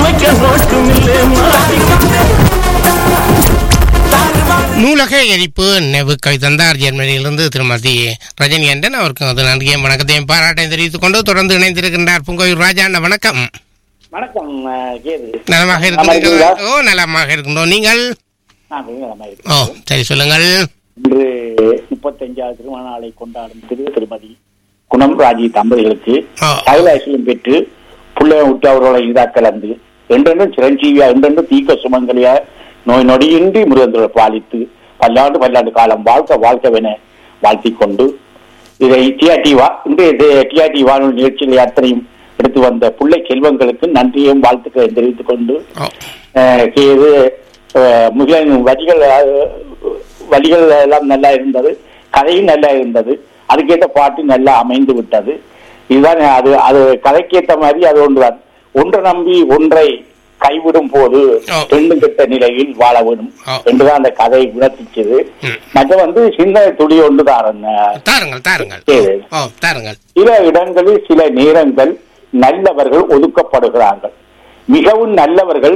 வைக்க நோட்டும் இல்லை நூலக எரிப்பு நினைவு கவி தந்தார் ஜெர்மனியிலிருந்து திருமதி ரஜினி அண்டன் அவருக்கு அது நன்றியும் வணக்கத்தையும் பாராட்டையும் தெரிவித்துக் கொண்டு தொடர்ந்து இணைந்திருக்கின்றார் பூங்கோயில் ராஜா அண்ணா வணக்கம் வணக்கம் அஹ், கேது நலமாக நலமா இருக்கிறீர்கள் இருக்கீங்களா? ஓ நலமாக இருக்கின்றோம் நீங்கள் நான் மிகவும் நலமா ஓ இருக்கிறேன். சரி சொல்லுங்கள் இன்று முப்பத்தஞ்சாவது திருமண நாளை கொண்டாடும் திரு திருமதி குணம் ராஜி தம்பதிகளுக்கு ஆ. கைலாசிலும் பெற்று புள்ளைய விட்டு அவர்களை இதா கலந்து என்றென்றும் சிரஞ்சீவியா என்றென்றும் தீக்க சுமங்கலியா நோய் நொடியின்றி முருகந்தோட பாலித்து பல்லாண்டு பல்லாண்டு காலம் வாழ்க்க வாழ்க்கவென வாழ்த்திக் கொண்டு இதை டிஆர்டி வா இன்றைய டிஆர்டி வானொலி நிகழ்ச்சிகளை அத்தனையும் எடுத்து வந்த பிள்ளை செல்வங்களுக்கு நன்றியும் வாழ்த்துக்களை தெரிவித்துக் கொண்டு ஓ அஹ் இது அஹ், மிக வரிகள் அஹ், வரிகள் எல்லாம் நல்லா இருந்தது கதையும் நல்லா இருந்தது அதுக்கேற்ற பாட்டு நல்லா அமைந்து விட்டது இதுதான் அது அது கதைக்கேற்ற மாதிரி அது ஒன்றுதான் ஒன்றை நம்பி ஒன்றை கைவிடும் போது ஓ. ரெண்டும் கெட்ட நிலையில் வாழ வேணும் ஓ. என்றுதான் அந்த கதை உணர்த்திச்சது ம். மற்ற வந்து சின்ன துளி ஒன்றுதான் தாருங்கள் தாருங்கள் சரி. ஓ தாருங்கள் சில இடங்களில் சில நேரங்கள் நல்லவர்கள் ஒதுக்கப்படுகிறார்கள் மிகவும் நல்லவர்கள்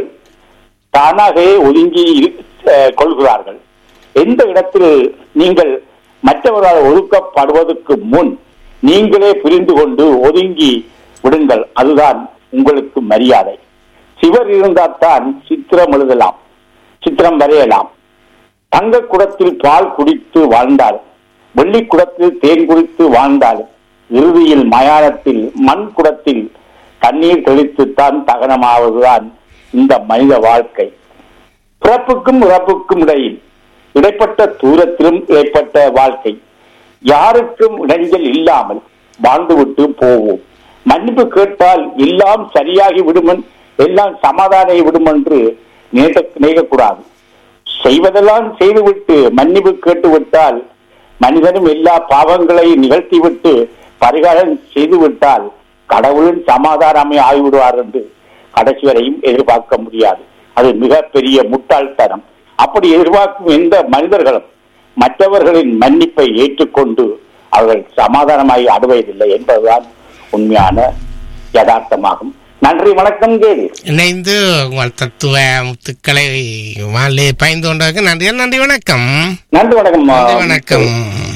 தானாகவே ஒதுங்கி இரு- அஹ், கொள்கிறார்கள் எந்த இடத்தில் நீங்கள் மற்றவர்களால் ஒதுக்கப்படுவதற்கு முன் நீங்களே புரிந்து கொண்டு ஒதுங்கி விடுங்கள் அதுதான் உங்களுக்கு மரியாதை சிவர் இருந்தால்தான் சித்திரம் எழுதலாம் சித்திரம் வரையலாம் தங்க குடத்தில் பால் குடித்து வாழ்ந்தாலும் வெள்ளி குடத்தில் தேன் குடித்து வாழ்ந்தாலும் இறுதியில் மயானத்தில் மண் குடத்தில் தண்ணீர் தெளித்துத்தான் தகனமாவதுதான் இந்த மனித வாழ்க்கை பிறப்புக்கும் இறப்புக்கும் இடையில் இடைப்பட்ட தூரத்திலும் இடைப்பட்ட வாழ்க்கை யாருக்கும் இடைஞ்சல் இல்லாமல் வாழ்ந்துவிட்டு போவோம் மன்னிப்பு கேட்டால் எல்லாம் சரியாகி விடுமன் எல்லாம் சமாதானி விடும் என்று நினைக்க நினைக்கக்கூடாது செய்வதெல்லாம் செய்துவிட்டு மன்னிப்பு கேட்டுவிட்டால் மனிதனும் எல்லா பாவங்களையும் நிகழ்த்திவிட்டு பரிகாரம் செய்துவிட்டால் கடவுளின் சமாதானமே ஆகிவிடுவார் என்று கடைசி வரையும் எதிர்பார்க்க முடியாது அது மிகப்பெரிய முட்டாள்தனம் அப்படி எதிர்பார்க்கும் எந்த மனிதர்களும் மற்றவர்களின் மன்னிப்பை ஏற்றுக்கொண்டு அவர்கள் சமாதானமாகி அடைவதில்லை என்பதுதான் உண்மையான யதார்த்தமாகும் நன்றி வணக்கம் கேது இணைந்து உங்கள் தத்துவ முத்துக்களை வாழ்லே பயந்து கொண்டதற்கு நன்றி நன்றி வணக்கம் நன்றி வணக்கம் நன்றி வணக்கம்